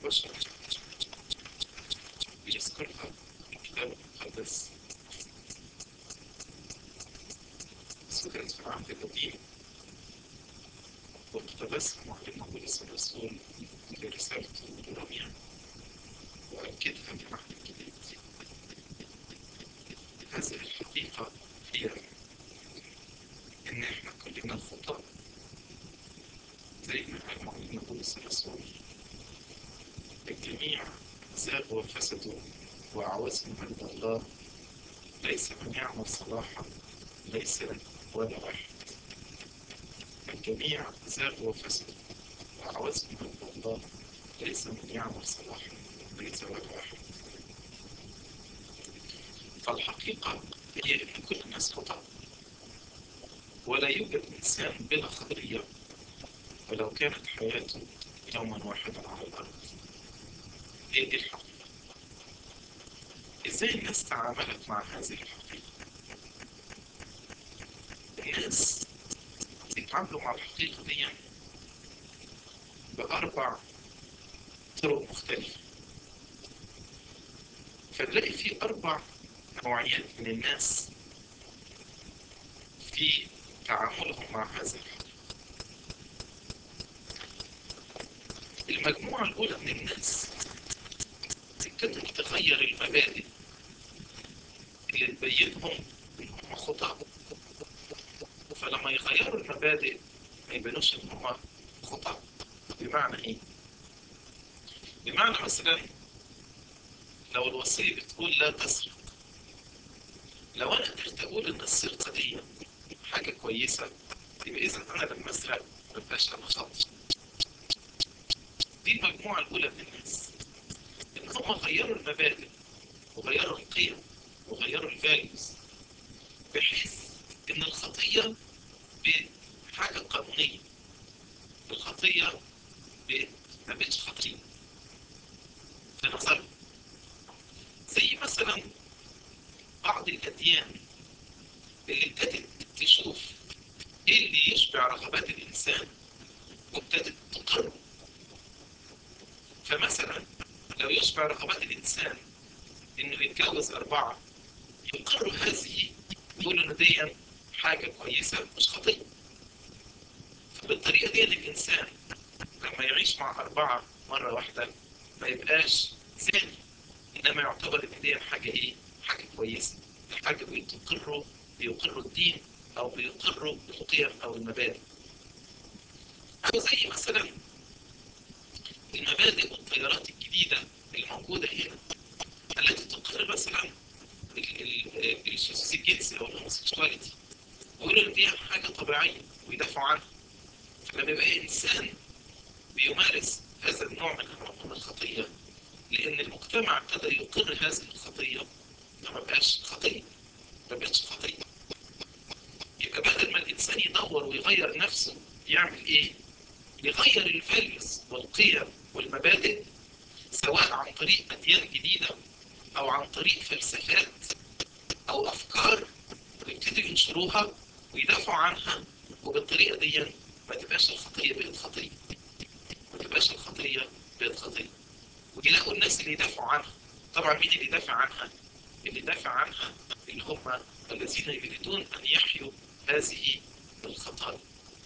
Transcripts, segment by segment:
البشر بيذكرها الكتاب المقدس ذكرت في العهد القديم واقتبسها معلم بولس الرسول في رسالته لروميا وأكدها في العهد الجديد هذه الحقيقة هي إن إحنا كلنا خطاة زي ما قال معلم بولس الرسول الجميع زاغوا وفسدوا وأعوزهم عند الله ليس من يعمل صلاحا ليس ولا واحد الجميع زاغوا وفسدوا وأعوزهم عند الله ليس من يعمل صلاحا ليس ولا واحد فالحقيقة هي أن كل الناس خطأ ولا يوجد إنسان بلا خطية ولو كانت حياته يوما واحدا على الأرض هي دي الحقيقة إزاي الناس تعاملت مع هذه الحقيقة الناس يتعاملوا مع الحقيقة دي بأربع طرق مختلفة فتلاقي في أربع نوعيات من الناس في تعاملهم مع هذا الحقيقة المجموعة الأولى من الناس تبتدي تغير المبادئ اللي تبينهم إنهم خطأ فلما يغيروا المبادئ ما يبانوش إن هم خطأ بمعنى إيه؟ بمعنى مثلا لو الوصية بتقول لا تسرق لو أنا قدرت أقول إن السرقة دي حاجة كويسة يبقى إذا أنا لما أسرق ما بقاش أنا خاطئ دي المجموعة الأولى من الناس إن هم غيروا المبادئ وغيروا القيم وغيروا الفاليوز بحيث إن الخطية بحاجة قانونية الخطية ما بقتش خطية في نظرهم زي مثلا بعض الأديان اللي ابتدت تشوف إيه اللي يشبع رغبات الإنسان وابتدت تقر فمثلا لو يشبع رغبات الإنسان إنه يتجوز أربعة يقروا هذه يقولوا إن دي حاجة كويسة مش خطية فبالطريقة دي الإنسان لما يعيش مع أربعة مرة واحدة ما يبقاش زاني إنما يعتبر إن دي حاجة إيه؟ حاجة كويسة حاجة بيقروا بيقروا الدين أو بيقروا القيم أو المبادئ أو زي مثلا المبادئ والتيارات الجديدة الموجودة هنا التي تقر مثلا الشذوذ الجنسي أو الهوموسيكشواليتي ويقولوا إن دي حاجة طبيعية ويدافعوا عنها فلما يبقى إنسان بيمارس هذا النوع من من الخطية لأن المجتمع ابتدى يقر هذه الخطية فما بقاش خطية ما بقتش خطية يبقى بدل ما الإنسان يدور ويغير نفسه يعمل إيه؟ يغير الفاليوز والقيم والمبادئ سواء عن طريق أديان جديدة أو عن طريق فلسفات أو أفكار ويبتدوا ينشروها ويدافعوا عنها وبالطريقة دي ما تبقاش الخطية بقت خطية ما تبقاش الخطية بقت خطية ويلاقوا الناس اللي يدافعوا عنها طبعا مين اللي يدافع عنها؟ اللي يدافع عنها اللي هم الذين يريدون أن يحيوا هذه الخطايا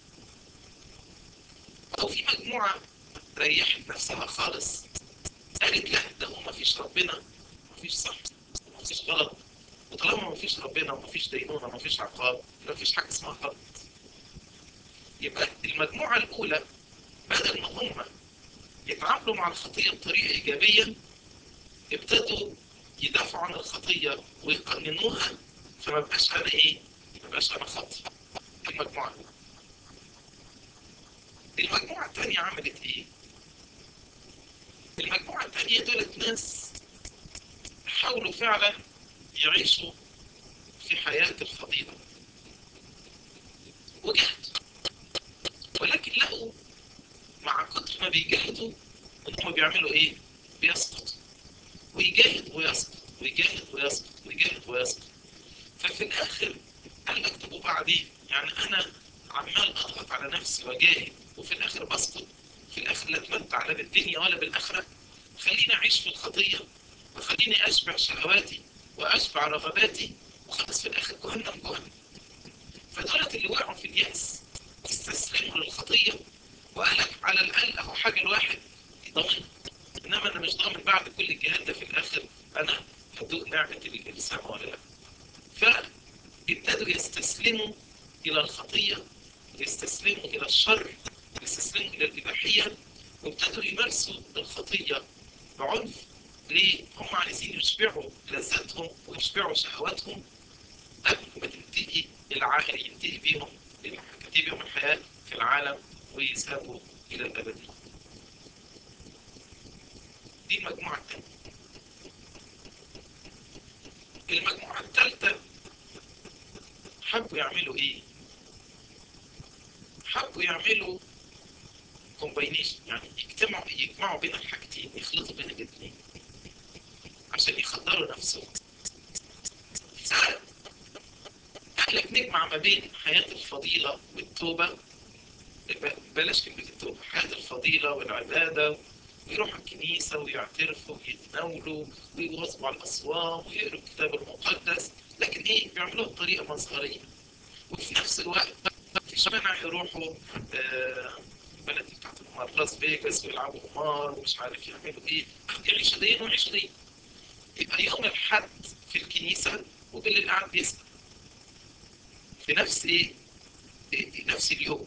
أو في مجموعة ريحت نفسها خالص قالت لا ده هو مفيش ربنا مفيش صح مفيش غلط وطالما مفيش ربنا ومفيش دينونة ومفيش عقاب مفيش حاجة اسمها غلط يبقى المجموعة الأولى بدل ما هم يتعاملوا مع الخطية بطريقة إيجابية ابتدوا يدافعوا عن الخطية ويقننوها فما بقاش أنا إيه؟ ما بقاش أنا خاطئ المجموعة الأولى المجموعة الثانية عملت ايه؟ المجموعة الثانية دولت ناس حاولوا فعلا يعيشوا في حياة الفضيلة وجهدوا ولكن لقوا مع كتر ما بيجاهدوا ان هم بيعملوا ايه؟ بيسقطوا ويجاهد ويسقط ويجاهد ويسقط ويجاهد ويسقط ففي الاخر قال لك طب وبعدين يعني انا عمال اضغط على نفسي واجاهد وفي الاخر بسقط في الاخر لا اتمتع لا بالدنيا ولا بالاخره خليني أعيش في الخطية وخليني أشبع شهواتي وأشبع رغباتي وخلص في الآخر جهنم جهنم فدولت اللي وقعوا في اليأس استسلموا للخطية وقال لك على الأقل أهو حاجة الواحد يضمن إنما أنا مش ضامن بعد كل الجهاد ده في الآخر أنا هدوق نعمة السماء ولا لا فابتدوا يستسلموا إلى الخطية يستسلموا إلى الشر يستسلموا إلى الإباحية وابتدوا يمارسوا الخطية بعنف ليه؟ هم عايزين يشبعوا لذاتهم ويشبعوا شهواتهم قبل ما تنتهي العالم ينتهي بيهم تنتهي بيهم الحياة في العالم ويذهبوا إلى الأبدية. دي المجموعة الثانية. المجموعة الثالثة حبوا يعملوا إيه؟ حبوا يعملوا كومباينيشن يعني يجتمعوا يجمعوا بين الحاجتين يخلطوا بين الاثنين عشان يخدروا نفسهم قال لك نجمع ما بين حياة الفضيلة والتوبة بلاش كلمة التوبة حياة الفضيلة والعبادة ويروحوا الكنيسة ويعترفوا ويتناولوا ويواظبوا على الأصوام ويقروا الكتاب المقدس لكن إيه بيعملوها بطريقة مظهرية وفي نفس الوقت في شمال يروحوا آه البلد بتاعت القمار لاس فيجاس ويلعبوا قمار ومش عارف يعملوا ايه يعيشوا دين ويعيشوا دين يبقى يوم الحد في الكنيسة وبالليل قاعد بيسمع في نفس ايه؟ إيه نفس اليوم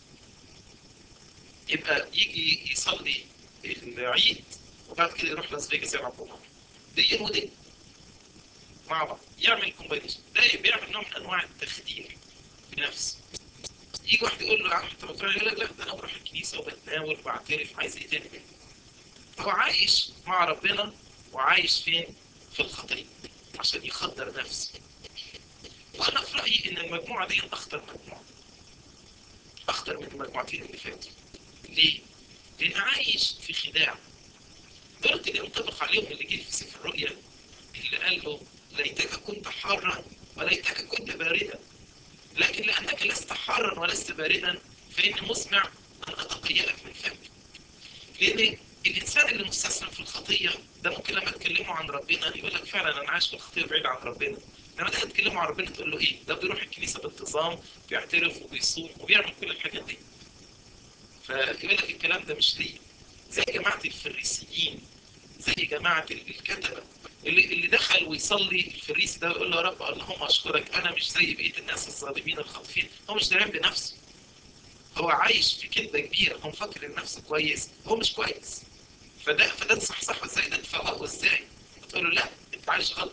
يبقى يجي يصلي العيد وبعد كده يروح لاس فيجاس يلعب قمار دين ودين مع بعض يعمل كومباينيشن ده بيعمل نوع من انواع التخدير بنفسه يجي واحد يقول له يا عم انت بتروح يقول لك لا ده انا بروح الكنيسه وبتناول وبعترف عايز ايه تاني هو عايش مع ربنا وعايش فين؟ في الخطيه عشان يخدر نفسه وانا في رايي ان المجموعه دي اخطر مجموعه اخطر من المجموعتين اللي فاتوا ليه؟ لان عايش في خداع دولة اللي ينطبق عليهم اللي جه في سفر الرؤيا اللي قال له ليتك كنت حارا وليتك كنت باردا لكن لأنك لست حارا ولست باردا فإني مسمع أن أتقيأك من فمي لأن الإنسان اللي مستسلم في الخطية ده ممكن لما تكلمه عن ربنا يقول لك فعلا أنا عايش في الخطية بعيد عن ربنا لما تيجي تكلمه عن ربنا تقول له إيه ده بيروح الكنيسة بانتظام بيعترف وبيصوم وبيعمل كل الحاجات دي فيقول لك الكلام ده مش ليه زي جماعة الفريسيين زي جماعة الكتبة اللي اللي دخل ويصلي الفريسي ده ويقول له يا رب اللهم اشكرك انا مش زي بقيه الناس الظالمين الخاطفين هو مش دريان بنفسه هو عايش في كذبه كبيره هو مفكر ان نفسه كويس هو مش كويس فده فده تصحصحه ازاي ده تفوقه ازاي تقول له لا انت عايش غلط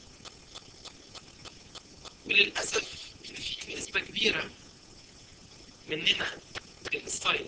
وللاسف ان في نسبه كبيره مننا الستايل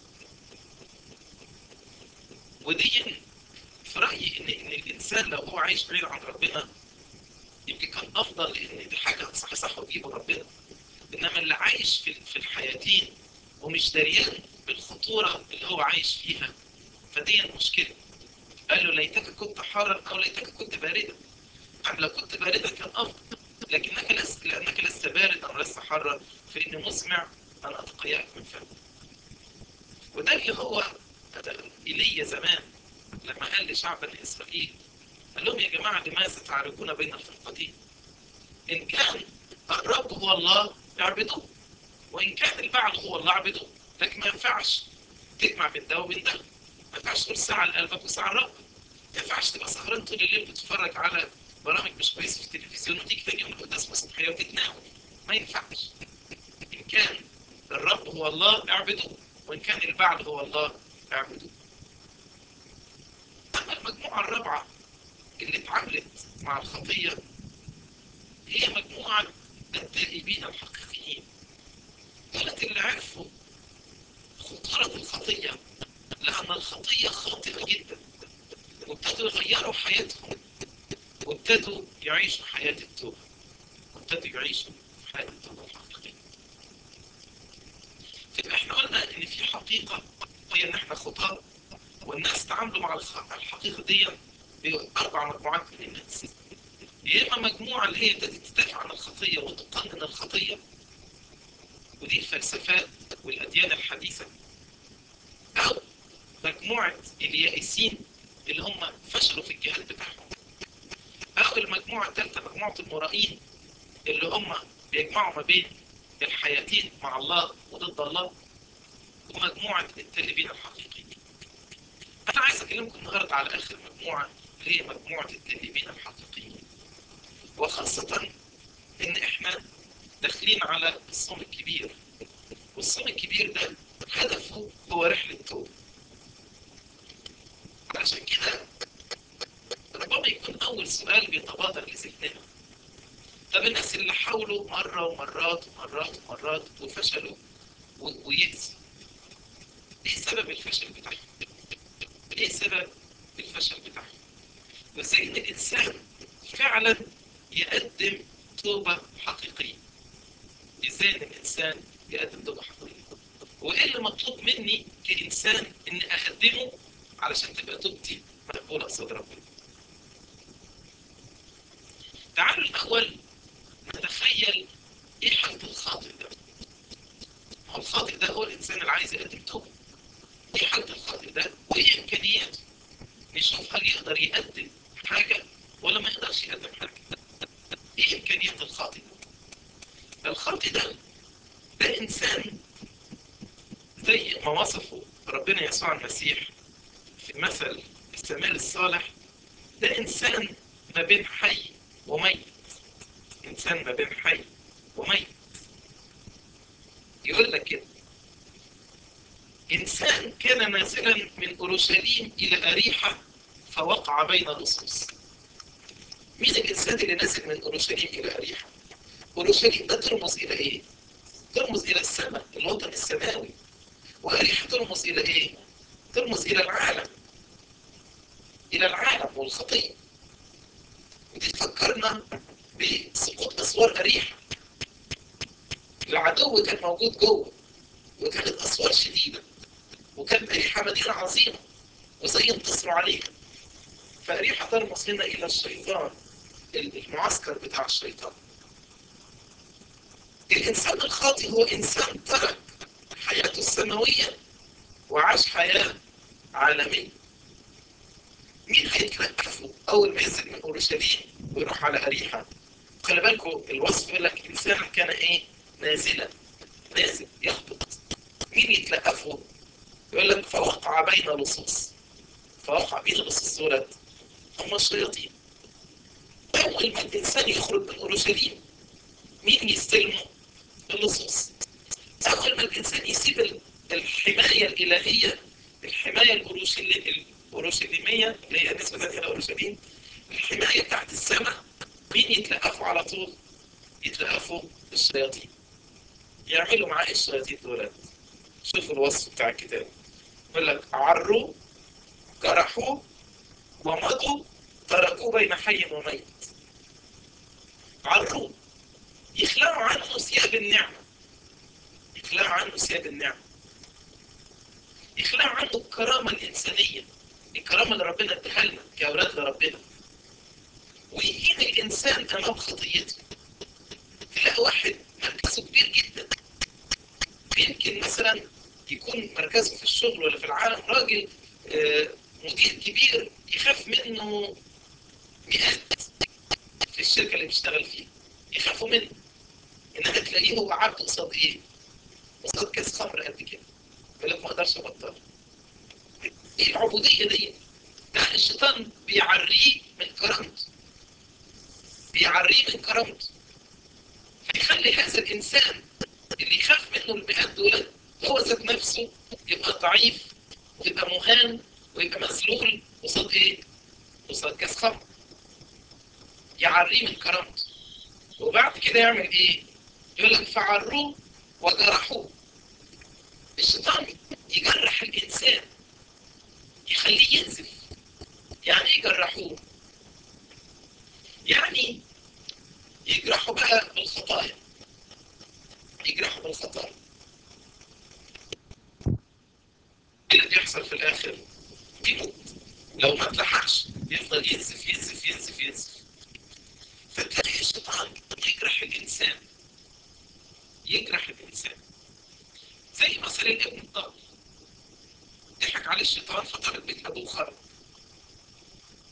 ودي في رأيي إن إن الإنسان لو هو عايش بعيد عن ربنا يمكن كان أفضل لأن دي حاجة صح صح وتجيبه ربنا إنما اللي عايش في في الحياتين ومش دريان بالخطورة اللي هو عايش فيها فدي المشكلة قال له ليتك كنت حارا أو ليتك كنت باردا طب لو كنت باردا كان أفضل لكنك لست لأنك لست باردا أو لست حارا فإني مسمع أن أتقياك من فمي وده اللي هو إيليا زمان لما قال لشعب بني إسرائيل قال لهم يا جماعة لماذا تعرفون بين الفرقتين إن كان الرب هو الله اعبدوه وإن كان البعل هو الله اعبدوه لكن ما ينفعش تجمع بين ده وبين ده ما ينفعش تقول ساعة لقلبك وساعة لربك ما ينفعش تبقى سهران طول الليل بتتفرج على برامج مش كويسة في التلفزيون وتيجي تاني يوم القداس مسيحية وتتناول ما ينفعش إن كان الرب هو الله اعبدوه وإن كان البعل هو الله اعبدوه أما المجموعة الرابعة اللي اتعاملت مع الخطية هي مجموعة التائبين الحقيقيين دولت اللي عرفوا خطورة الخطية لأن الخطية خاطئة جدا وابتدوا يغيروا حياتهم وابتدوا يعيشوا حياة التوبة وابتدوا يعيشوا حياة التوبة الحقيقية فيبقى احنا قلنا ان في حقيقة هي ان احنا خطاة والناس تعاملوا مع الحقيقة دي بأربع مجموعات من الناس يا إما مجموعة اللي هي ابتدت تدافع عن الخطية وتقنن الخطية ودي الفلسفات والأديان الحديثة أو مجموعة اليائسين اللي هم فشلوا في الجهاد بتاعهم أو المجموعة الثالثة مجموعة المرائين اللي هم بيجمعوا ما بين الحياتين مع الله وضد الله ومجموعة التائبين الحقيقيين أنا عايز أكلمكم النهاردة على آخر مجموعة اللي هي مجموعة التائبين الحقيقيين وخاصة إن إحنا داخلين على الصوم الكبير والصوم الكبير ده هدفه هو رحلة توبة عشان كده ربما يكون أول سؤال بيتبادر لذهننا طب الناس اللي حاولوا مرة ومرات ومرات ومرات وفشلوا ويأسوا ايه سبب الفشل بتاعهم؟ ايه سبب الفشل بتاعهم؟ وازاي ان الانسان فعلا يقدم توبة حقيقية ازاي ان الانسان يقدم توبة حقيقية وايه اللي مطلوب مني كإنسان ان اقدمه علشان تبقى توبتي مقبولة قصاد ربنا تعالوا الاول نتخيل ايه حالة الخاطئ ده هو الخاطئ ده هو الانسان اللي عايز يقدم توبة ايه حالة الخاطئ ده وايه امكانياته نشوف هل يقدر يقدم حاجة ولا ما يقدرش يقدم حاجة ايه امكانيات الخاطئ ده الخاطئ ده ده انسان زي ما وصفه ربنا يسوع المسيح في مثل السمال الصالح ده انسان ما بين حي وميت انسان ما بين حي وميت يقول لك كده إنسان كان نازلا من أورشليم إلى أريحة فوقع بين لصوص مين الإنسان اللي نازل من أورشليم إلى أريحة؟ أورشليم ده ترمز إلى إيه؟ ترمز إلى السماء الوطن السماوي وأريحة ترمز إلى إيه؟ ترمز إلى العالم إلى العالم والخطية ودي تفكرنا بسقوط أسوار أريحة العدو كان موجود جوه وكانت أسوار شديدة وكانت أريحة مدينة عظيمة وزي انتصروا عليها فأريحة ترمز هنا إلى الشيطان المعسكر بتاع الشيطان الإنسان الخاطئ هو إنسان ترك حياته السماوية وعاش حياة عالمية مين هيتلقفه أول ما ينزل من أورشليم ويروح على أريحة خلي بالكم الوصف يقول لك إنسان كان إيه نازلا نازل يهبط مين يتلقفه يقول لك فوقع بين لصوص فوقع بين لصوص دولت هم الشياطين أول ما الإنسان يخرج من أورشليم مين يستلمه اللصوص أول ما الإنسان يسيب الحماية الإلهية الحماية الأورشليمية اللي هي نسبة إلى أورشليم الحماية بتاعت السماء مين يتلقفوا على طول يتلقفوا الشياطين يعملوا معاه الشياطين دولت شوفوا الوصف بتاع الكتاب يقول لك عروا جرحوا ومضوا تركوه بين حي وميت عروا يخلعوا عنه ثياب النعمة يخلعوا عنه ثياب النعمة يخلعوا عنه الكرامة الإنسانية الكرامة اللي ربنا اداها لنا كأولاد لربنا ويهين الإنسان أمام خطيته تلاقي واحد مركزه كبير جدا يمكن مثلا يكون مركزه في الشغل ولا في العالم راجل مدير كبير يخاف منه مئات في الشركة اللي بيشتغل فيها يخافوا منه انما تلاقيه هو عبد قصاد ايه؟ قصاد كاس خمر قد كده يقول لك ما اقدرش ابطل ايه العبودية دي؟ ده الشيطان بيعريه من كرامته بيعريه من كرامته فيخلي هذا الانسان اللي يخاف منه المئات دول هو ذات نفسه يبقى ضعيف ويبقى مهان ويبقى مسلول قصاد ايه؟ قصاد كاس خمر يعريه من كرامته وبعد كده يعمل ايه؟ يقول لك فعروه وجرحوه الشيطان يجرح الانسان يخليه ينزف يعني ايه يجرحوه؟ يعني يجرحوا بقى بالخطايا يجرحوا بالخطايا ايه اللي بيحصل في الاخر؟ يموت لو ما اتلحقش يفضل ينزف ينزف ينزف ينزف فتلاقي الشيطان يجرح الإنسان يجرح الإنسان زي مثل الابن الضال ضحك على الشيطان فطلب بيت أبوه خرب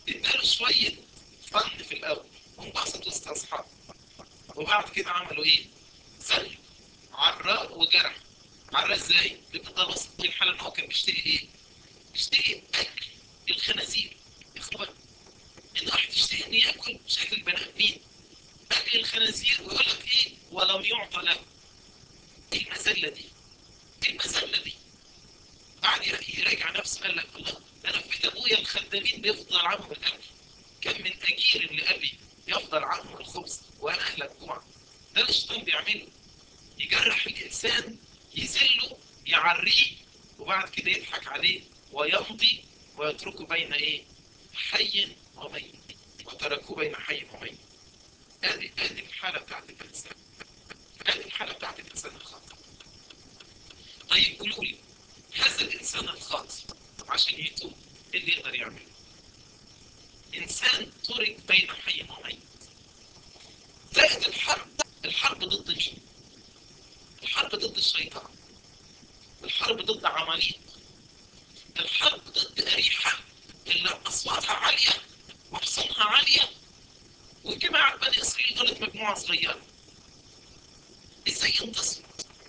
اداله شوية فن في الأول وانبسط وسط أصحابه وبعد كده عملوا إيه؟ زل عراء وجرح عراء إزاي؟ بيبقى وسط الحالة إن هو كان بيشتري إيه؟ بيشتري أكل الخنازير يا إخوان إن واحد يشتري إن ياكل شكل البني آدمين أكل الخنازير ويقول لك إيه؟ ولم يعطى له إيه المذلة دي؟ إيه المذلة دي؟ قعد يراجع نفسه قال لك الله انا في بيت ابويا الخدامين بيفضل عنهم الاكل كم من اجير لابي يفضل عنهم الخبز وانا اهلك جوع ده الشيطان بيعمله يجرح الانسان يذله يعريه وبعد كده يضحك عليه ويمضي ويتركه بين ايه حي وميت وتركوه بين حي وميت ادي ادي الحاله بتاعت الانسان ادي الحاله بتاعت الانسان الخاطئ طيب قولوا لي هذا الإنسان الخاطئ عشان يتوب إيه اللي يقدر يعمل إنسان ترك بين حي وميت زائد الحرب الحرب ضد مين الحرب ضد الشيطان الحرب ضد عماليق الحرب ضد أريحة اللي أصواتها عالية وحصنها عالية وجماعة بني إسرائيل دولت مجموعة صغيرة إزاي ينتصروا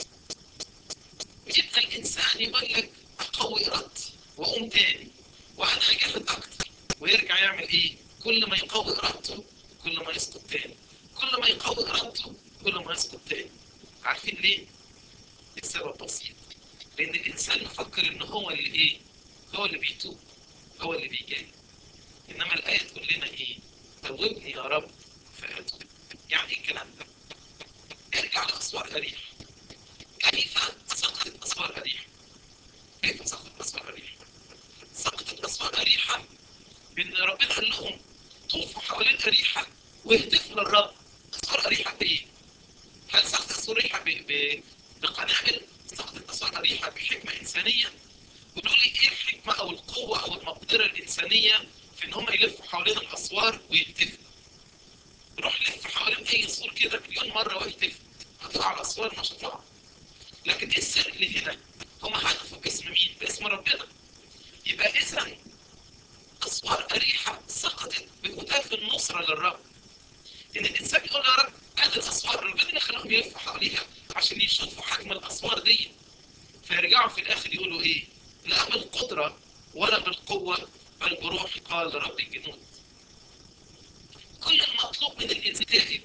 يبقى الإنسان يقول لك أقوي إرادتي وأقوم تاني وأنا أجاهد أكتر ويرجع يعمل إيه؟ كل ما يقوي إرادته كل ما يسقط تاني كل ما يقوي إرادته كل ما يسقط تاني عارفين ليه؟ السبب بسيط لأن الإنسان يفكر إن هو اللي إيه؟ هو اللي بيتوب هو اللي بيجاهد إنما الآية تقول لنا إيه؟ توبني يا رب فأتوب يعني إيه الكلام ده؟ ارجع لأسوار أريح كيف سقطت أسوار أريحة؟ كيف سقطت أسوار أريحة؟ سقطت أسوار أريحة بأن ربنا قال لهم طوفوا حوالين أريحة واهتفوا للرب أسوار أريحة بإيه؟ هل سقطت أسوار أريحة ب... ب... بقنابل؟ سقطت أسوار أريحة بحكمة إنسانية؟ قولوا لي إيه الحكمة أو القوة أو المقدرة الإنسانية في إن هم يلفوا حوالين الأسوار ويهتفوا؟ روح لف حوالين أي سور كده مليون مرة واهتف هتقع على الأسوار مش هتقع لكن ايه السر اللي هنا هم هدفوا باسم مين باسم ربنا يبقى اذا اسوار اريحه سقطت بهتاف النصره للرب ان الانسان يقول يا رب ادي الاسوار ربنا اللي خلاهم يلفوا حواليها عشان يشوفوا حجم الاسوار دي فيرجعوا في الاخر يقولوا ايه لا بالقدره ولا بالقوه بل بروح قال رب الجنود كل المطلوب من الانسان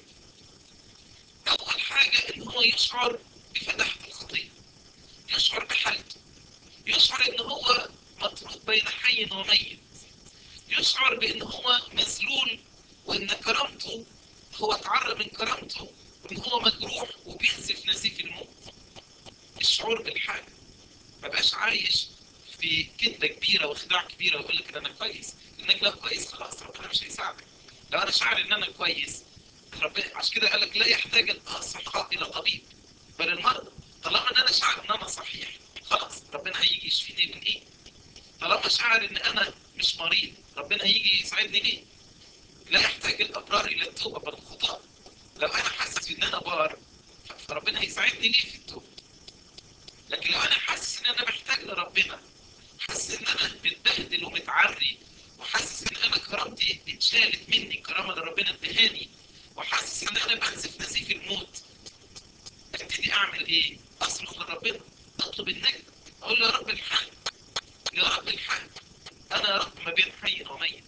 اول حاجه ان هو يشعر بفدحة الخطية يشعر بحالته يشعر ان هو مطرود بين حي وميت يشعر بان هو مذلول وان كرامته هو اتعرى من كرامته وان هو مجروح وبينزف نزيف الموت الشعور بالحال ما بقاش عايش في كذبة كبيرة وخداع كبيرة ويقول لك انا كويس انك لو كويس خلاص ربنا مش هيساعدك لو انا شعر ان انا كويس ربنا عشان كده قال لك لا يحتاج الاصحاء الى طبيب بل المرضى طالما ان انا شعر ان انا صحيح خلاص ربنا هيجي يشفيني من ايه طالما شعر ان انا مش مريض ربنا هيجي يساعدني ليه لا يحتاج الابرار الى التوبه بل الخطاة لو انا حاسس ان انا بار فربنا هيساعدني ليه في التوبه لكن لو انا حاسس ان انا محتاج لربنا حاسس ان انا متبهدل ومتعري وحاسس ان انا كرامتي اتشالت مني الكرامه اللي ربنا ادهاني وحاسس ان انا بنزف نزيف الموت ابتدي اعمل ايه اصرخ لربنا اطلب النجدة اقول له يا رب الحق يا رب الحق انا يا رب ما بين حي وميت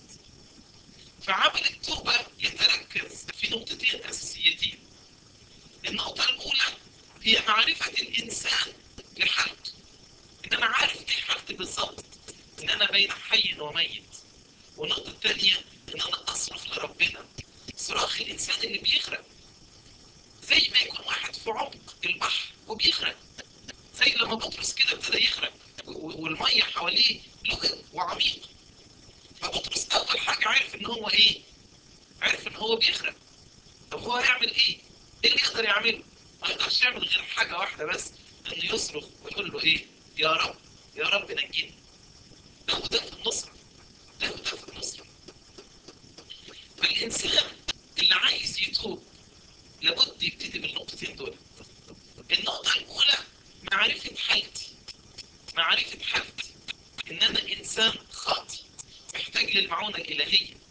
فعمل التوبة يتركز في نقطتين اساسيتين النقطة الاولى هي معرفة الانسان لحالته ان انا عارف ايه حالتي بالظبط ان انا بين حي وميت والنقطة الثانية ان انا اصرخ لربنا صراخ الانسان اللي بيغرق زي ما يكون واحد في عمق البحر وبيغرق زي لما بطرس كده ابتدى يغرق والمية حواليه لغة وعميق فبطرس أول حاجة عرف إن هو إيه؟ عرف إن هو بيغرق طب هو هيعمل إيه؟ إيه اللي يقدر يعمله؟ ما يقدرش يعمل غير حاجة واحدة بس إنه يصرخ ويقول له إيه؟ يا رب يا رب نجيني ده هدف النصرة ده هدف النصرة فالإنسان اللي عايز يتوب لابد يبتدي بالنقطتين دول النقطة الأولى معرفة حالتي معرفة حالتي إن أنا إنسان خاطئ محتاج للمعونة الإلهية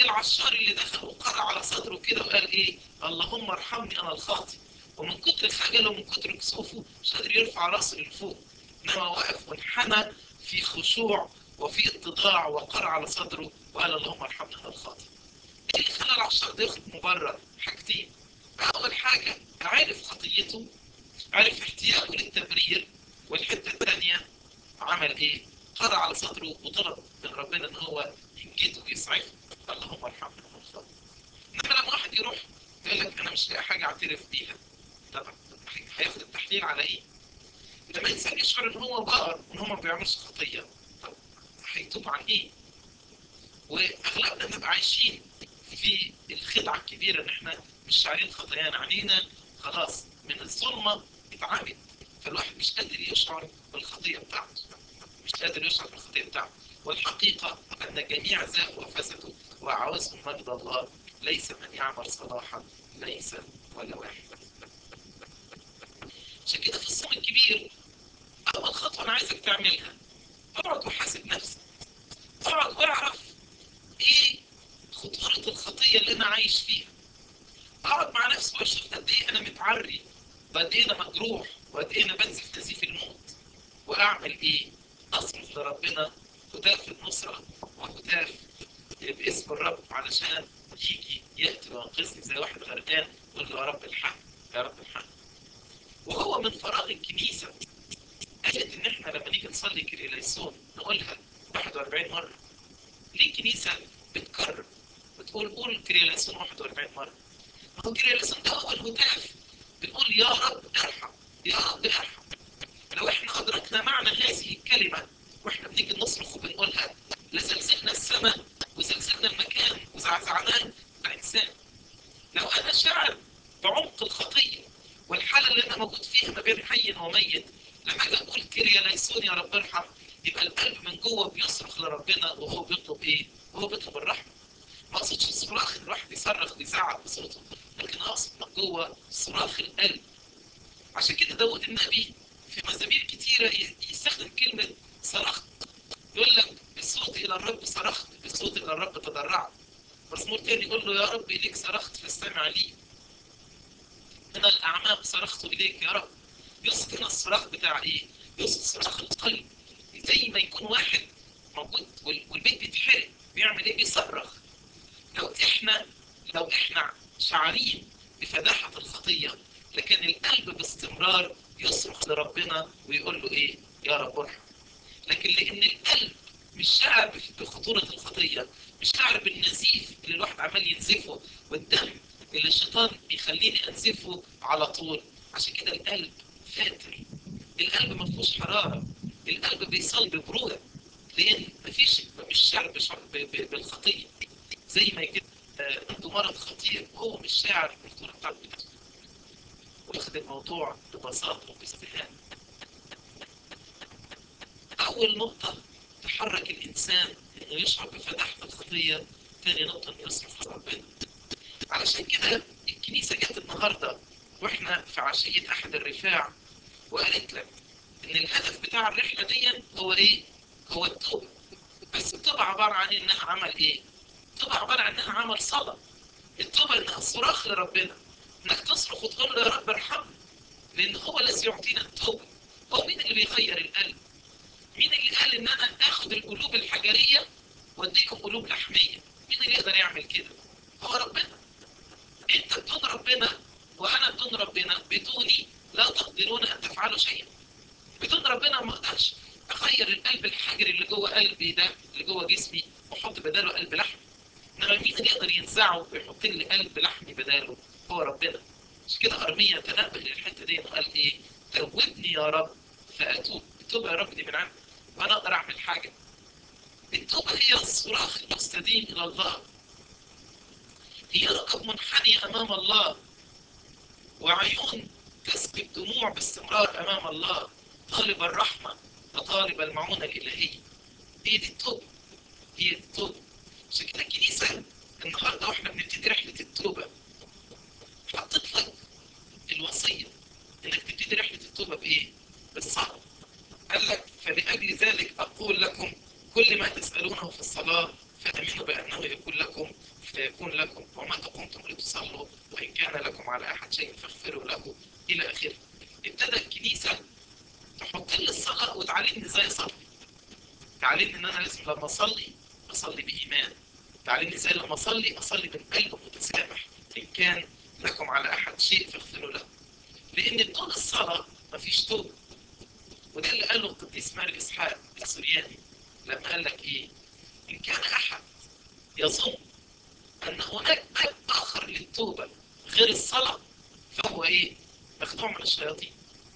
العشار اللي دخل وقرأ على صدره كده وقال ايه اللهم ارحمني انا الخاطئ ومن كتر خجله ومن كتر كسوفه مش قادر يرفع راسه لفوق انما وقف وانحنى في خشوع وفي اتضاع وقرأ على صدره وقال اللهم ارحمني انا الخاطئ ايه اللي خلى العشار ده ياخد مبرر حاجتين اول حاجه عرف خطيته عرف احتياجه للتبرير والحته الثانيه عمل ايه قرأ على صدره وطلب من ربنا ان هو ينجده ويسعفه اللهم ارحمنا من الخطأ انما لما واحد يروح يقول لك انا مش لاقي حاجه اعترف بيها طبعا هياخد التحليل على ايه؟ لما الانسان يشعر ان هو بار وان هو ما بيعملش خطيه طب هيتوب عن ايه؟ واغلبنا بنبقى عايشين في الخدعه الكبيره ان احنا مش شاعرين خطايانا علينا خلاص من الظلمه اتعمد فالواحد مش قادر يشعر بالخطيه بتاعته مش قادر يشعر بالخطيه بتاعته والحقيقه ان جميع زاغوا وفسدوا وعاوزهم مجد الله ليس من يعمل صلاحا ليس ولا واحد عشان كده في الصوم الكبير اول خطوه انا عايزك تعملها اقعد وحاسب نفسك اقعد واعرف ايه خطوره الخطيه اللي انا عايش فيها اقعد مع نفسي واشوف قد ايه انا متعري وقد ايه انا مجروح وقد ايه انا بنزف نزيف الموت واعمل ايه اصرف لربنا هتاف النصره وهتاف باسم الرب علشان يجي ياتي وينقذني زي واحد غرقان يقول له يا رب الحق يا رب الحق وهو من فراغ الكنيسه قالت ان احنا لما نيجي نصلي كريليسون نقولها 41 مره ليه الكنيسه بتكرر بتقول قول كريليسون 41 مره ما هو كريليسون ده هو الهتاف بنقول يا رب ارحم يا رب ارحم لو احنا ادركنا معنى هذه الكلمه واحنا بنيجي نصرخ وبنقولها لزلزلنا السماء وزلزلنا المكان وزعزعناه كإنسان لو أنا شاعر بعمق الخطية والحالة اللي أنا موجود فيها ما بين حي وميت لما أجي أقول كيريا ليسون يا رب ارحم يبقى القلب من جوه بيصرخ لربنا وهو بيطلب إيه؟ وهو بيطلب الرحمة ما أقصدش الصراخ الواحد يصرخ ويزعق بصوته لكن أقصد من جوه صراخ القلب عشان كده داود النبي في مزامير كتيرة يستخدم كلمة صرخت يقول لك بالصوت إلى الرب صرخت بالصوت إلى الرب تضرعت مزمور تاني يقول له يا رب إليك صرخت فاستمع لي من الأعماق صرخت إليك يا رب يقصد هنا الصراخ بتاع إيه؟ يقصد صراخ القلب زي ما يكون واحد موجود والبيت بيتحرق بيعمل إيه؟ بيصرخ لو إحنا لو إحنا شعارين بفداحة الخطية لكن القلب باستمرار يصرخ لربنا ويقول له إيه؟ يا رب ارحم لكن لأن القلب مش شاعر بخطورة الخطية مش شاعر بالنزيف اللي الواحد عمال ينزفه والدم اللي الشيطان بيخليني انزفه على طول عشان كده القلب فاتر القلب ما فيهوش حرارة القلب بيصل ببرودة لأن مفيش مش شاعر بالخطية زي ما يكون عنده مرض خطير وهو مش شاعر بالخطورة بتاعته واخد الموضوع ببساطة وباستهانة أول نقطة تحرك الإنسان إنه يشعر بفداحة الخطية ثاني نقطة إنه يصرف ربنا علشان كده الكنيسة جت النهاردة وإحنا في عشية أحد الرفاع وقالت لك إن الهدف بتاع الرحلة دي هو إيه؟ هو التوبة بس التوبة عبارة عن إنها عمل إيه؟ التوبة عبارة عن إنها عمل صلاة التوبة إنها صراخ لربنا إنك تصرخ وتقول له يا رب ارحمني لأن هو الذي يعطينا التوبة هو مين اللي بيغير القلب؟ مين اللي قال ان انا اخد القلوب الحجرية واديكم قلوب لحمية مين اللي يقدر يعمل كده هو ربنا انت بدون ربنا وانا بدون ربنا بدوني لا تقدرون ان تفعلوا شيئا بدون ربنا ما اقدرش اغير القلب الحجري اللي جوه قلبي ده اللي جوه جسمي واحط بداله قلب لحم انما مين اللي يقدر ينزعه ويحط لي قلب لحمي بداله هو ربنا مش كده ارميا تنبه للحته دي وقال ايه توبني يا رب فاتوب التوبه يا رب دي من عندك وانا اقدر اعمل حاجه التوبه هي الصراخ المستديم الى الله هي ركب منحني امام الله وعيون تسكب دموع باستمرار امام الله طالب الرحمه وطالب المعونه الالهيه هي دي التوبه هي دي التوبه عشان كده الكنيسه النهارده واحنا بنبتدي رحله التوبه حطيت لك الوصيه انك تبتدي رحله التوبه بايه؟ بالصلاه قال لك فلأجل ذلك أقول لكم كل ما تسألونه في الصلاة فأمنوا بأنه يكون لكم يكون لكم ومتى قمتم لتصلوا وإن كان لكم على أحد شيء فاغفروا له إلى آخره ابتدى الكنيسة تحط لي الصلاة وتعلمني ازاي اصلي تعلمني ان انا لازم لما اصلي اصلي بايمان تعلمني ازاي لما اصلي اصلي من قلب متسامح ان كان لكم على احد شيء فاغفروا له لان بدون الصلاة مفيش توبة وده اللي قاله القديس ماري اسحاق السورياني لما قال لك ايه ان كان احد يظن ان هناك باب اخر للتوبة غير الصلاة فهو ايه مخدوع من الشياطين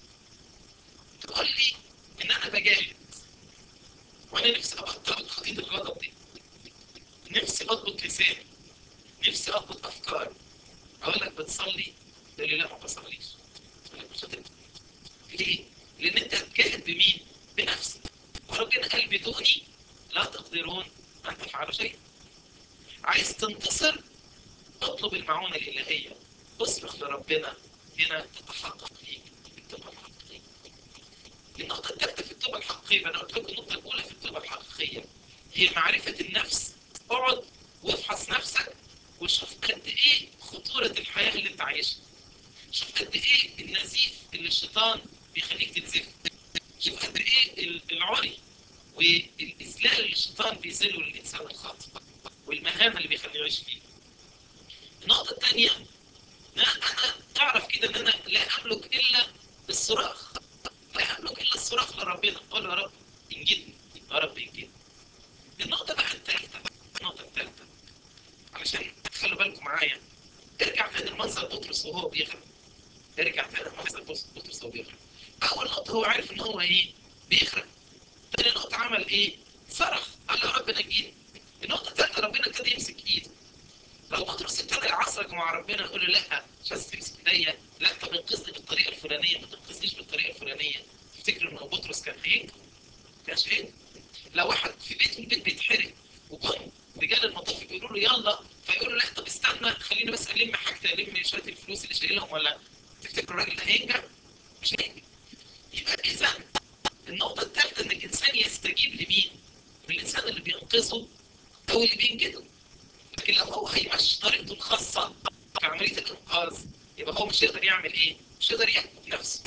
تقول لي ان انا بجاهد وانا نفسي ابطل خطية الغضب دي نفسي اضبط لساني نفسي اضبط افكاري اقول لك بتصلي تقول لي لا ما بصليش مش هتقدر ليه؟ لان انت هتجاهد بمين؟ بنفسك وربنا قال بدوني لا تقدرون ان تفعلوا شيء عايز تنتصر اطلب المعونة الالهية اصرخ لربنا هنا تتحقق فيك التوبة الحقيقية النقطة الثالثة في التوبة الحقيقية أنا قلت لكم النقطة الأولى في التوبة الحقيقية هي معرفة النفس اقعد وافحص نفسك وشوف قد إيه خطورة الحياة اللي أنت عايشها شوف قد إيه النزيف اللي الشيطان بيخليك تنزف شوف قد إيه العري والإذلال اللي الشيطان بيذله للإنسان الخاطئ والمهانة اللي بيخليه يعيش فيها النقطة الثانية لا أنا تعرف كده إن أنا لا أملك إلا الصراخ لا أملك إلا الصراخ لربنا قول يا رب انجدني يا رب انجدني النقطة بقى الثالثة النقطة الثالثة علشان تخلوا بالكم معايا ارجع تاني المنظر بطرس وهو بيغرق ارجع تاني المنظر بطرس وهو بيغرق أول نقطة هو عارف إن هو إيه بيغرق تاني نقطة عمل إيه صرخ قال يا رب نجيني النقطة الثالثة ربنا ابتدى يمسك إيده لو بطرس ابتدى يعصرك مع ربنا يقول له لا مش عايز تمسك ايديا لا طب انقذني بالطريقه الفلانيه ما تنقذنيش بالطريقه الفلانيه تفتكر ان بطرس كان هيك؟ كانش هيك؟ لو واحد في بيت البيت بيتحرق وجم رجال المطاف بيقولوا له يلا فيقول له لا طب استنى خليني بس الم حاجتي الم شويه الفلوس اللي شايلهم ولا تفتكر الراجل ده هينجح؟ مش هينجح يبقى اذا النقطه الثالثه ان الانسان يستجيب لمين؟ للانسان اللي بينقذه او اللي بينجده لكن لو هو هيمشي طريقته الخاصة في عملية الإنقاذ يبقى هو مش هيقدر يعمل إيه؟ مش هيقدر يحكم نفسه.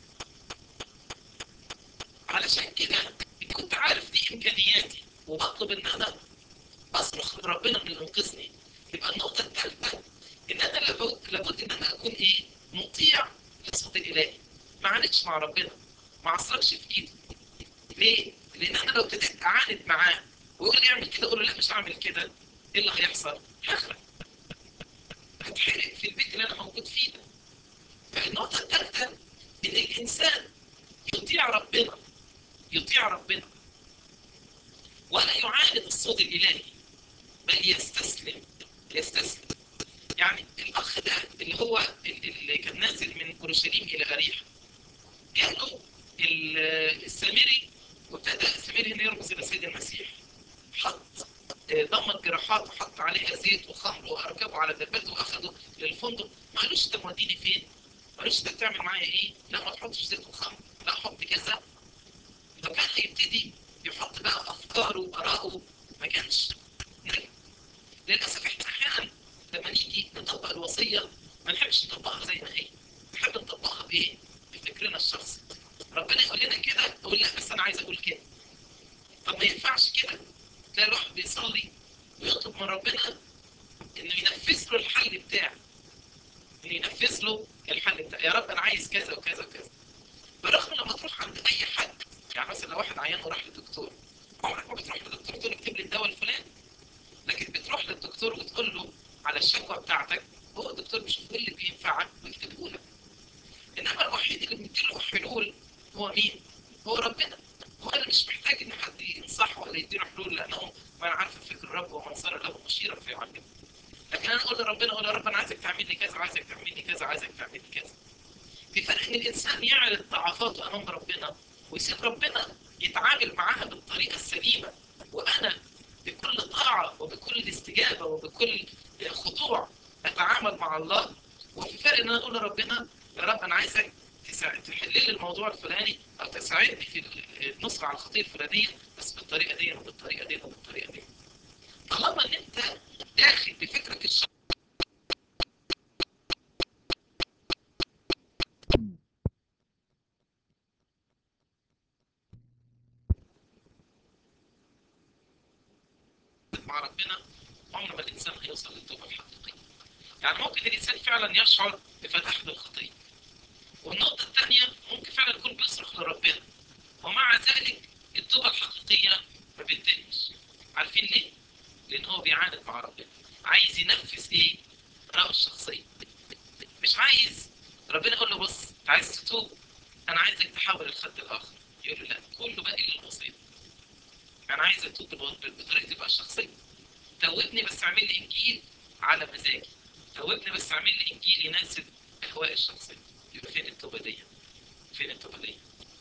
علشان كده كنت عارف دي إمكانياتي وبطلب إن أنا أصرخ لربنا إنه ينقذني. يبقى النقطة الثالثة إن أنا لابد, لابد إن أنا أكون إيه؟ مطيع للصوت الإلهي. ما عاندش مع ربنا. ما عصركش في إيده. ليه؟ لأن أنا لو ابتديت أعاند معاه ويقول لي اعمل كده أقول له لا مش هعمل كده. ايه اللي هيحصل؟ هخرب هتحرق في البيت اللي انا موجود فيه ده فالنقطة الثالثة ان الانسان يطيع ربنا يطيع ربنا ولا يعاند الصوت الالهي بل يستسلم يستسلم يعني الاخ ده اللي هو اللي كان نازل من اورشليم الى اريحا جاله السامري وابتدى السامري هنا يرمز الى سيد المسيح حط ضمن جراحات وحط عليها زيت وخمر واركبه على دبته واخده للفندق ما قالوش انت موديني فين؟ ما قالوش انت بتعمل معايا ايه؟ لا ما تحطش زيت وخمر لا حط كذا فكان هيبتدي يحط بقى افكاره وارائه ما كانش نجم للاسف احنا احيانا لما نيجي نطبق الوصيه ما نحبش نطبقها زي ما هي نحب نطبقها بايه؟ بفكرنا الشخصي ربنا يقول لنا كده اقول لا بس انا عايز اقول كده طب ما ينفعش كده تلاقي الواحد بيصلي ويطلب من ربنا انه ينفذ له الحل بتاعه انه ينفذ له الحل بتاعه يا رب انا عايز كذا وكذا وكذا بالرغم لما تروح عند اي حد يعني مثلا لو واحد عيان وراح للدكتور عمرك ما بتروح للدكتور تقول له اكتب لي الدواء الفلاني لكن بتروح للدكتور وتقول له على الشكوى بتاعتك هو الدكتور بيشوف ايه اللي بينفعك ويكتبه لك انما الوحيد اللي بيديله حلول هو مين؟ هو ربنا هو انا مش محتاج ان حد ينصحه ولا يديله حلول لانه ما انا عارف فكر الرب ومن صار له مشيرا فيعلمه لكن انا اقول لربنا اقول يا رب انا عايزك تعمل لي كذا عايزك تعمل لي كذا عايزك تعمل لي كذا في فرق ان الانسان يعرض ضعفاته امام ربنا ويسيب ربنا يتعامل معاها بالطريقه السليمه وانا بكل طاعه وبكل استجابه وبكل خضوع اتعامل مع الله وفي فرق ان انا اقول لربنا يا رب انا عايزك تحل لي الموضوع الفلاني او تساعدني في النصر على الخطيه الفلانيه بس بالطريقه دي وبالطريقه دي وبالطريقه دي طالما ان انت داخل بفكرك الشخصي يعاند مع ربنا عمر ما الانسان هيوصل للتوبه الحقيقيه يعني ممكن الانسان فعلا يشعر بفتح الخطيه والنقطه الثانيه ممكن فعلا يكون بيصرخ لربنا ومع ذلك التوبه الحقيقيه ما بتتمش عارفين ليه؟ لان هو بيعاند مع ربنا عايز ينفذ ايه؟ رأيه الشخصيه مش عايز ربنا يقول له بص انت عايز تتوب انا عايزك تحاول الخد الاخر يقول له لا كله باقي للبسيط انا عايز اتوب بطريقتي بقى الشخصيه توبني بس اعمل لي انجيل على مزاجي توبني بس اعمل لي انجيل يناسب اهوائي الشخصيه يبقى فين التوبه دي فين التوبه دي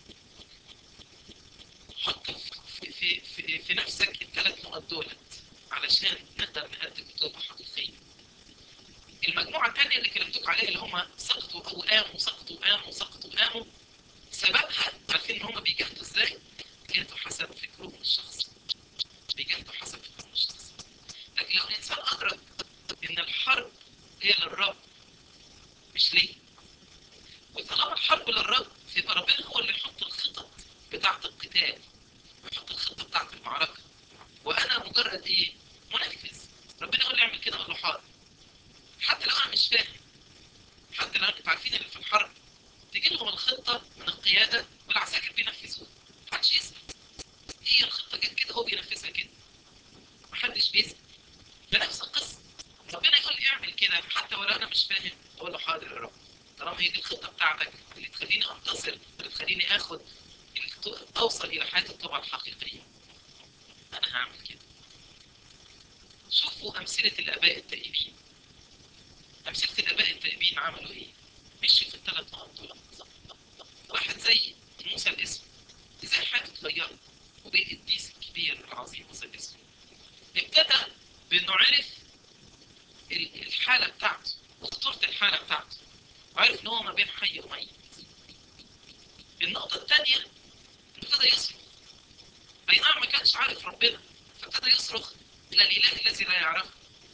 حط في في في, في نفسك الثلاث نقط دولت علشان نقدر نقدم توبه حقيقيه المجموعه الثانيه اللي كلمتك عليها اللي هم سقطوا او قاموا سقطوا قاموا سقطوا قاموا سببها عارفين ان هم بيجاهدوا ازاي؟ بيجاهدوا حسب فكرهم الشخصي بيجاهدوا حسب فكرهم الشخصي لكن لو الانسان ادرك ان الحرب هي للرب مش ليه وطالما الحرب للرب يبقى ربنا هو اللي يحط الخطط بتاعة القتال ويحط الخطة بتاعة المعركة وانا مجرد ايه؟ منفذ ربنا هو اللي يعمل كده اقول له حاضر حتى لو انا مش فاهم حتى لو انتوا عارفين اللي في الحرب تجي لهم الخطة من القيادة والعساكر بينفذوها محدش يسأل هي الخطة جت كده هو بينفذها كده محدش بيسأل بنفس القصة ربنا يقول لي اعمل كده حتى ولو انا مش فاهم اقول له حاضر يا رب طالما هي دي الخطة بتاعتك اللي تخليني انتصر اللي تخليني اخد اوصل الى حياة الطبع الحقيقية انا هعمل كده شوفوا امثلة الاباء التائبين امثلة الاباء التائبين عملوا ايه مشي في الثلاث نقط دول واحد زي موسى الاسود ازاي حياته اتغيرت وبقى القديس الكبير العظيم موسى الاسود ابتدى بانه عرف الحالة بتاعته وخطورة الحالة بتاعته وعرف ان هو ما بين حي وميت النقطة الثانية ابتدى يصرخ اي نعم ما كانش عارف ربنا فابتدى يصرخ الى الاله الذي لا يعرفه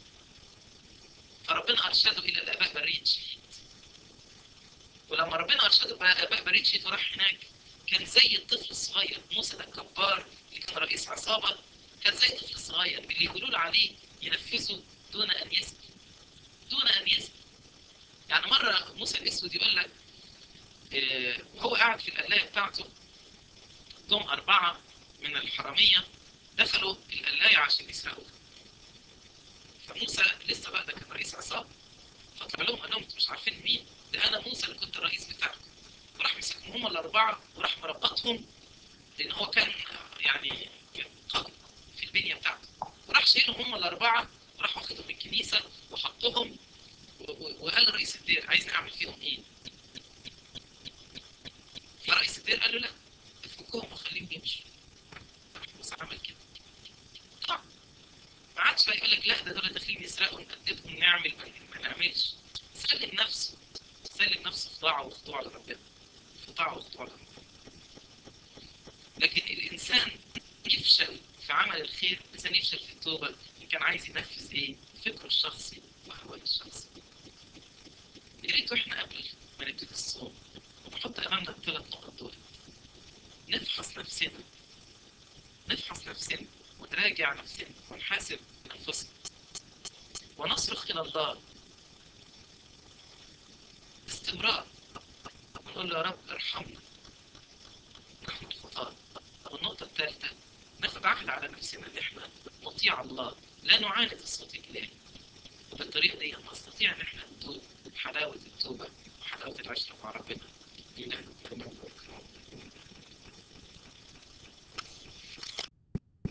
فربنا ارشده الى الاباء بريد شهيد ولما ربنا ارشده الاباء بريد شهيد وراح هناك كان زي الطفل الصغير موسى ده الكبار اللي كان رئيس عصابة كان زي الطفل الصغير اللي يقولوا له عليه ينفذه دون ان يسأل دون ان يسأل يعني مرة موسى الاسود يقول لك اه هو قاعد في القلاية بتاعته جم أربعة من الحرامية دخلوا القلاية عشان يسرقوها فموسى لسه بقى ده كان رئيس عصابة فطلع لهم قال لهم انتوا مش عارفين مين ده انا موسى اللي كنت الرئيس بتاعكم وراح مسكهم هم الاربعه وراح مربطهم لان هو كان يعني كان قوي في البنيه بتاعته وراح شايلهم هم الاربعه وراح واخدهم الكنيسه وحطهم وقال لرئيس الدير عايز اعمل فيهم ايه؟ فرئيس الدير قال له لا افكهم وخليهم يمشوا موسى عمل كده طبعا ما عادش يقول لك لا ده دول داخلين يسرقوا نقدمهم نعمل ما نعملش سلم نفسه سلم نفسه في طاعه وخضوع لربنا في طاعه وخضوع لربنا لكن الانسان يفشل في عمل الخير الانسان يفشل في التوبه ان كان عايز ينفذ ايه؟ فكره الشخصي وهواه الشخصي يا ريت واحنا قبل ما نبتدي الصوم نحط امامنا الثلاث نقط دول نفحص نفسنا نفحص نفسنا ونراجع نفسنا ونحاسب انفسنا ونصرخ الى الله باستمرار ونقول له يا رب ارحمنا نحن الخطاة والنقطة الثالثة ناخد عهد على نفسنا ان احنا نطيع الله لا نعاند الصوت الالهي وبالطريقة دي نستطيع ان احنا ندوق حلاوة التوبة وحلاوة العشرة مع ربنا إلى